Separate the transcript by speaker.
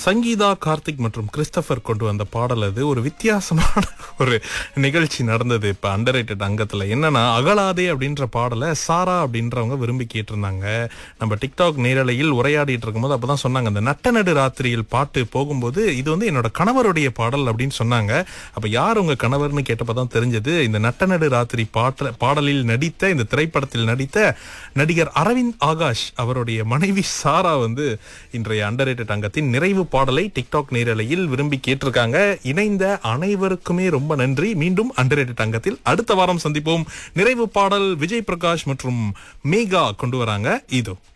Speaker 1: சங்கீதா கார்த்திக் மற்றும் கிறிஸ்டபர் கொண்டு வந்த பாடல் அது ஒரு வித்தியாசமான ஒரு நிகழ்ச்சி நடந்தது இப்ப அண்டர் அங்கத்துல என்னன்னா அகலாதே அப்படின்ற பாடலை சாரா அப்படின்றவங்க விரும்பி கேட்டிருந்தாங்க நம்ம டிக்டாக் நேரலையில் உரையாடிட்டு இருக்கும்போது அப்பதான் சொன்னாங்க அந்த நட்டநடு ராத்திரியில் பாட்டு போகும்போது இது வந்து என்னோட கணவருடைய பாடல் அப்படின்னு சொன்னாங்க அப்ப யார் உங்க கணவர்னு கேட்டப்பதான் தெரிஞ்சது இந்த நட்டநடு ராத்திரி பாட்ட பாடலில் நடித்த இந்த திரைப்படத்தில் நடித்த நடிகர் அரவிந்த் ஆகாஷ் அவருடைய மனைவி சாரா வந்து இன்றைய அண்டர் அங்கத்தின் நிறைவு பாடலை டிக்டாக் நேரலையில் விரும்பி கேட்டிருக்காங்க இணைந்த அனைவருக்குமே ரொம்ப நன்றி மீண்டும் அண்டர் அங்கத்தில் அடுத்த வாரம் சந்திப்போம் நிறைவு பாடல் விஜய் பிரகாஷ் மற்றும் மேகா கொண்டு வராங்க இதோ